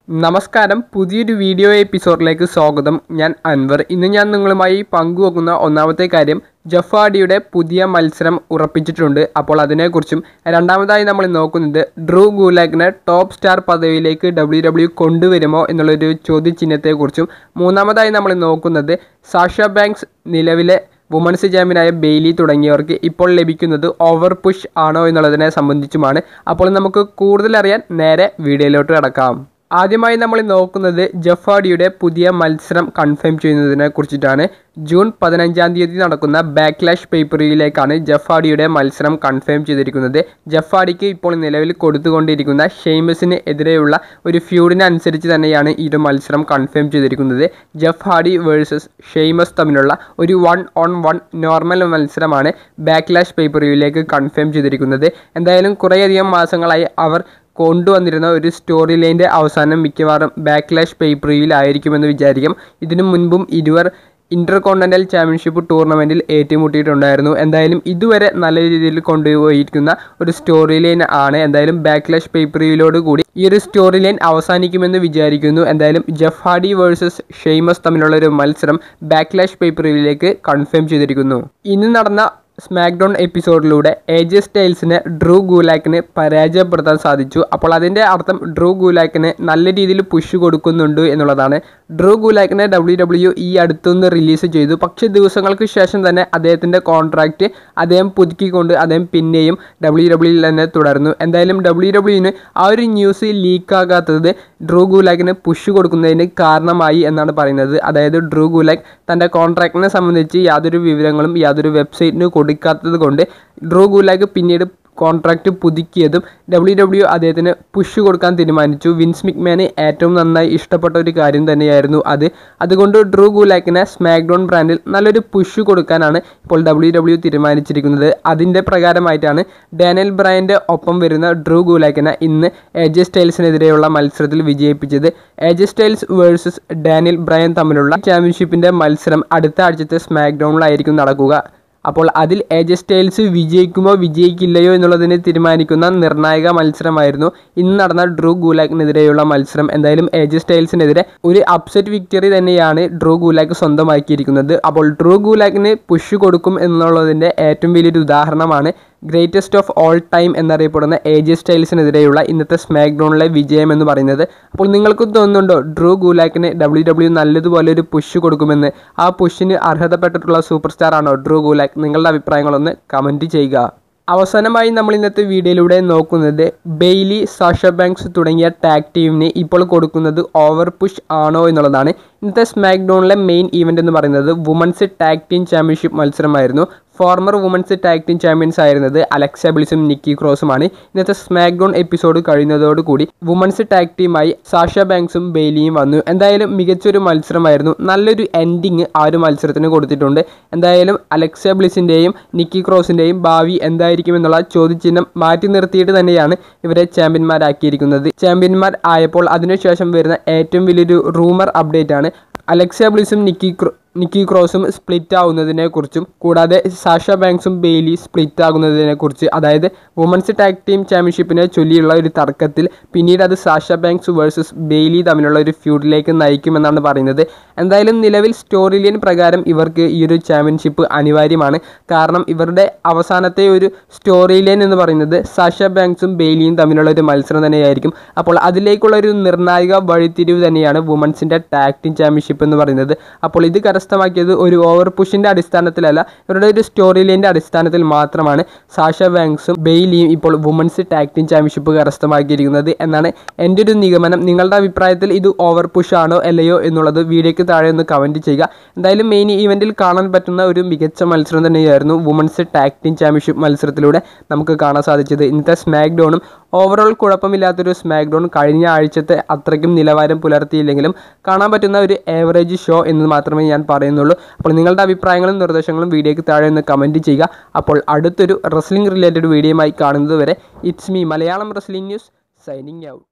നമസ്കാരം പുതിയൊരു വീഡിയോ എപ്പിസോഡിലേക്ക് സ്വാഗതം ഞാൻ അൻവർ ഇന്ന് ഞാൻ നിങ്ങളുമായി പങ്കുവെക്കുന്ന ഒന്നാമത്തെ കാര്യം ജഫാഡിയുടെ പുതിയ മത്സരം ഉറപ്പിച്ചിട്ടുണ്ട് അപ്പോൾ അതിനെക്കുറിച്ചും രണ്ടാമതായി നമ്മൾ നോക്കുന്നത് ഡ്രൂ ഗുലാഗിനെ ടോപ്പ് സ്റ്റാർ പദവിയിലേക്ക് ഡബ്ല്യു ഡബ്ല്യു കൊണ്ടുവരുമോ എന്നുള്ളൊരു ചോദ്യചിഹ്നത്തെക്കുറിച്ചും മൂന്നാമതായി നമ്മൾ നോക്കുന്നത് സാഷ ബാങ്ക്സ് നിലവിലെ വുമൺസ് ചാമ്പ്യനായ ബെയ്ലി തുടങ്ങിയവർക്ക് ഇപ്പോൾ ലഭിക്കുന്നത് ഓവർ പുഷ് ആണോ എന്നുള്ളതിനെ സംബന്ധിച്ചുമാണ് അപ്പോൾ നമുക്ക് കൂടുതൽ അറിയാൻ നേരെ വീഡിയോയിലോട്ട് കിടക്കാം ആദ്യമായി നമ്മൾ നോക്കുന്നത് ജഫാഡിയുടെ പുതിയ മത്സരം കൺഫേം ചെയ്യുന്നതിനെ കുറിച്ചിട്ടാണ് ജൂൺ പതിനഞ്ചാം തീയതി നടക്കുന്ന ബാക്ക്ലാഷ് പേപ്പറിയിലേക്കാണ് ജഫാഡിയുടെ മത്സരം കൺഫേം ചെയ്തിരിക്കുന്നത് ജഫാഡിക്ക് ഇപ്പോൾ നിലവിൽ കൊടുത്തുകൊണ്ടിരിക്കുന്ന ഷെയ്മസിന് എതിരെയുള്ള ഒരു ഫ്യൂഡിനനുസരിച്ച് തന്നെയാണ് ഈ ഒരു മത്സരം കൺഫേം ചെയ്തിരിക്കുന്നത് ജഫാഡി വേഴ്സസ് ഷെയ്മസ് തമ്മിലുള്ള ഒരു വൺ ഓൺ വൺ നോർമൽ മത്സരമാണ് ബാക്ക്ലാഷ് പേപ്പറിയിലേക്ക് കൺഫേം ചെയ്തിരിക്കുന്നത് എന്തായാലും കുറേയധികം മാസങ്ങളായി അവർ കൊണ്ടുവന്നിരുന്ന ഒരു സ്റ്റോറി ലൈൻ്റെ അവസാനം മിക്കവാറും ബാക്ക്ലാഷ് പേപ്പറിയിലായിരിക്കുമെന്ന് വിചാരിക്കും ഇതിനു മുൻപും ഇരുവർ ഇൻ്റർ കോണ്ടിനെൻ്റൽ ചാമ്പ്യൻഷിപ്പ് ടൂർണമെൻറ്റിൽ ഏറ്റുമുട്ടിയിട്ടുണ്ടായിരുന്നു എന്തായാലും ഇതുവരെ നല്ല രീതിയിൽ കൊണ്ടുപോയിരിക്കുന്ന ഒരു സ്റ്റോറി ലൈൻ ആണ് എന്തായാലും ബാക്ക്ലാഷ് പേപ്പറിയിലോട് കൂടി ഈ ഒരു സ്റ്റോറി ലൈൻ അവസാനിക്കുമെന്ന് വിചാരിക്കുന്നു എന്തായാലും ജഫാഡി വേഴ്സസ് ഷെയ്മസ് തമ്മിലുള്ള ഒരു മത്സരം ബാക്ക്ലാഷ് പേപ്പറിയിലേക്ക് കൺഫേം ചെയ്തിരിക്കുന്നു ഇന്ന് നടന്ന സ്മാക്ഡൗൺ എപ്പിസോഡിലൂടെ എ ജെ സ്റ്റൈൽസിനെ ഡ്രൂ ഗൂലാക്കിന് പരാജയപ്പെടുത്താൻ സാധിച്ചു അപ്പോൾ അതിൻ്റെ അർത്ഥം ഡ്രൂ ഗൂലാക്കിന് നല്ല രീതിയിൽ പുഷ് കൊടുക്കുന്നുണ്ട് എന്നുള്ളതാണ് ഡ്രൂ ഗൂലാക്കിനെ ഡബ്ല്യു ഡബ്ല്യു ഈ അടുത്തൊന്ന് റിലീസ് ചെയ്തു പക്ഷേ ദിവസങ്ങൾക്ക് ശേഷം തന്നെ അദ്ദേഹത്തിൻ്റെ കോൺട്രാക്റ്റ് അദ്ദേഹം പുതുക്കിക്കൊണ്ട് അദ്ദേഹം പിന്നെയും ഡബ്ല്യു ഡബ്ല്യുയിൽ തന്നെ തുടർന്നു എന്തായാലും ഡബ്ല്യു ഡബ്ല്യുവിന് ആ ഒരു ന്യൂസ് ലീക്കാകാത്തത് ഡ്രൂ ഗൂലാക്കിന് പുഷ് കൊടുക്കുന്നതിന് കാരണമായി എന്നാണ് പറയുന്നത് അതായത് ഡ്രൂ ഗൂലാക്ക് തൻ്റെ കോൺട്രാക്റ്റിനെ സംബന്ധിച്ച് യാതൊരു വിവരങ്ങളും യാതൊരു വെബ്സൈറ്റിന് കൊടുക്കാത്തത് കൊണ്ട് ഡ്രൂ ഗുലാഗ് പിന്നീട് കോൺട്രാക്റ്റ് പുതുക്കിയതും ഡബ്ല്യു ഡബ്ല്യു അദ്ദേഹത്തിന് പുഷ് കൊടുക്കാൻ തീരുമാനിച്ചു വിൻസ് മിക്മാന് ഏറ്റവും നന്നായി ഇഷ്ടപ്പെട്ട ഒരു കാര്യം തന്നെയായിരുന്നു അത് അതുകൊണ്ട് ഡ്രൂ ഗുലാക്കിനെ സ്മാക്ഡൗൺ ബ്രാൻഡിൽ നല്ലൊരു പുഷ് കൊടുക്കാനാണ് ഇപ്പോൾ ഡബ്ല്യു ഡബ്ല്യു തീരുമാനിച്ചിരിക്കുന്നത് അതിൻ്റെ പ്രകാരമായിട്ടാണ് ഡാനിയൽ ബ്രയൻ്റെ ഒപ്പം വരുന്ന ഡ്രൂ ഗുലാക്കിനെ ഇന്ന് എജെ സ്റ്റൈൽസിനെതിരെയുള്ള മത്സരത്തിൽ വിജയിപ്പിച്ചത് AJ Styles versus Daniel Bryan തമ്മിലുള്ള ചാമ്പ്യൻഷിപ്പിൻ്റെ മത്സരം അടുത്ത ആഴ്ചത്തെ സ്മാക്ഡൗണിലായിരിക്കും നടക്കുക അപ്പോൾ അതിൽ ഏജ് സ്റ്റൈൽസ് വിജയിക്കുമോ വിജയിക്കില്ലയോ എന്നുള്ളതിനെ തീരുമാനിക്കുന്ന നിർണായക മത്സരമായിരുന്നു ഇന്ന് നടന്ന ഡ്രൂ ഗുലാക്കിനെതിരെയുള്ള മത്സരം എന്തായാലും ഏജ് സ്റ്റൈൽസിനെതിരെ ഒരു അപ്സെറ്റ് വിക്ടറി തന്നെയാണ് ഡ്രൂ ഗുലാക്ക് സ്വന്തമാക്കിയിരിക്കുന്നത് അപ്പോൾ ഡ്രൂ ഗുലാക്കിന് പുഷ് കൊടുക്കും എന്നുള്ളതിൻ്റെ ഏറ്റവും വലിയൊരു ഉദാഹരണമാണ് ഗ്രേറ്റസ്റ്റ് ഓഫ് ഓൾ ടൈം എന്നറിയപ്പെടുന്ന എ ജെ സ്റ്റൈൽസിനെതിരെയുള്ള ഇന്നത്തെ സ്മാക്ക് ഡൗണിലെ വിജയം എന്ന് പറയുന്നത് അപ്പോൾ നിങ്ങൾക്ക് തോന്നുന്നുണ്ടോ ഡ്രൂ ഗുലാക്കിന് ഡബ്ല്യു ഡബ്ല്യു നല്ലതുപോലെ ഒരു പുഷ് കൊടുക്കുമെന്ന് ആ പുഷിന് അർഹതപ്പെട്ടിട്ടുള്ള സൂപ്പർ സ്റ്റാർ ആണോ ഡ്രൂ ഗുലാക്ക് നിങ്ങളുടെ അഭിപ്രായങ്ങളൊന്ന് കമൻറ്റ് ചെയ്യുക അവസാനമായി നമ്മൾ ഇന്നത്തെ വീഡിയോയിലൂടെ നോക്കുന്നത് ബെയ്ലി സാഷ ബാങ്ക്സ് തുടങ്ങിയ ടാഗ് ടീമിന് ഇപ്പോൾ കൊടുക്കുന്നത് ഓവർ പുഷ് ആണോ എന്നുള്ളതാണ് ഇന്നത്തെ സ്മാക്ക് ഡൗണിലെ മെയിൻ ഈവൻ്റ് എന്ന് പറയുന്നത് വുമൻസ് ടാഗ് ടീം ചാമ്പ്യൻഷിപ്പ് മത്സരമായിരുന്നു former women's tag team champions ആയിരുന്നത് അലക്സ ബിൽസും നിക്കി ക്രോസുമാണ് ഇന്നത്തെ സ്മാക്ക് ഡൗൺ എപ്പിസോഡ് കഴിയുന്നതോടുകൂടി വുമൻസ് ടാഗ് ടീമായി സാഷ ബാങ്ക്സും ബെയ്ലിയും വന്നു എന്തായാലും മികച്ചൊരു മത്സരമായിരുന്നു നല്ലൊരു എൻഡിങ് ആ ഒരു മത്സരത്തിന് കൊടുത്തിട്ടുണ്ട് എന്തായാലും അലക്സ ബ്ലിസിൻ്റെയും നിക്കി ക്രോസിൻ്റെയും ഭാവി എന്തായിരിക്കും എന്നുള്ള ചോദ്യചിഹ്നം മാറ്റി നിർത്തിയിട്ട് തന്നെയാണ് ഇവരെ ചാമ്പ്യന്മാരാക്കിയിരിക്കുന്നത് ചാമ്പ്യന്മാർ ആയപ്പോൾ അതിനുശേഷം വരുന്ന ഏറ്റവും വലിയൊരു റൂമർ അപ്ഡേറ്റ് ആണ് അലക്സ ബ്ലിസും നിക്കി ക്രോ നിക്കി ക്രോസും സ്പ്ലിറ്റ് ആവുന്നതിനെക്കുറിച്ചും കൂടാതെ സാഷ ബാങ്ക്സും ബെയ്ലി സ്പ്ലിറ്റ് ആകുന്നതിനെക്കുറിച്ച് അതായത് വുമൻസ് ടാഗ് ടീം ചാമ്പ്യൻഷിപ്പിനെ ചൊല്ലിയുള്ള ഒരു തർക്കത്തിൽ പിന്നീട് അത് സാഷ ബാങ്ക്സ് വേഴ്സസ് ബെയ്ലി തമ്മിലുള്ള ഒരു ഫ്യൂഡിലേക്ക് നയിക്കുമെന്നാണ് പറയുന്നത് എന്തായാലും നിലവിൽ സ്റ്റോറി ലൈൻ പ്രകാരം ഇവർക്ക് ഈ ഒരു ചാമ്പ്യൻഷിപ്പ് അനിവാര്യമാണ് കാരണം ഇവരുടെ അവസാനത്തെ ഒരു സ്റ്റോറി ലൈൻ എന്ന് പറയുന്നത് സാഷ ബാങ്ക്സും ബെയ്ലിയും തമ്മിലുള്ള ഒരു മത്സരം തന്നെയായിരിക്കും അപ്പോൾ അതിലേക്കുള്ള ഒരു നിർണായക വഴിത്തിരിവ് തന്നെയാണ് വുമൻസിൻ്റെ ടാഗ് ടീം ചാമ്പ്യൻഷിപ്പ് എന്ന് പറയുന്നത് അപ്പോൾ ഇത് കരസ്ഥമാക്കിയത് ഒരു ഓവർ പുഷിൻ്റെ അടിസ്ഥാനത്തിലല്ല ഇവരുടെ ഒരു സ്റ്റോറി ലൈൻ്റെ അടിസ്ഥാനത്തിൽ മാത്രമാണ് സാഷ ബാങ്ക്സും ബെയ്ലിയും ഇപ്പോൾ വുമൻസ് ടാഗ് ടീം ചാമ്പ്യൻഷിപ്പ് കരസ്ഥമാക്കിയിരിക്കുന്നത് എന്നാണ് എൻ്റെ ഒരു നിഗമനം നിങ്ങളുടെ അഭിപ്രായത്തിൽ ഇത് ഓവർ പുഷ് ആണോ അല്ലയോ എന്നുള്ളത് വീഡിയോയ്ക്ക് താഴെ ഒന്ന് കമൻറ്റ് ചെയ്യുക എന്തായാലും മെയിൻ ഈവൻറ്റിൽ കാണാൻ പറ്റുന്ന ഒരു മികച്ച മത്സരം തന്നെയായിരുന്നു വുമൻസ് ടാഗ് ടീം ചാമ്പ്യൻഷിപ്പ് മത്സരത്തിലൂടെ നമുക്ക് കാണാൻ സാധിച്ചത് ഇന്നത്തെ സ്മാക്ക് ഡൗണും ഓവറോൾ കുഴപ്പമില്ലാത്തൊരു സ്മാക്ക് ഡൗൺ കഴിഞ്ഞ ആഴ്ചത്തെ അത്രയ്ക്കും നിലവാരം പുലർത്തിയില്ലെങ്കിലും കാണാൻ പറ്റുന്ന ഒരു ഏവറേജ് ഷോ എന്ന് മാത്രമേ ഞാൻ പറയുന്നുള്ളൂ അപ്പോൾ നിങ്ങളുടെ അഭിപ്രായങ്ങളും നിർദ്ദേശങ്ങളും വീഡിയോയ്ക്ക് താഴെ ഒന്ന് കമൻറ്റ് ചെയ്യുക അപ്പോൾ അടുത്തൊരു റെസ്ലിംഗ് റിലേറ്റഡ് വീഡിയോയുമായി കാണുന്നത് വരെ it's me Malayalam wrestling news signing out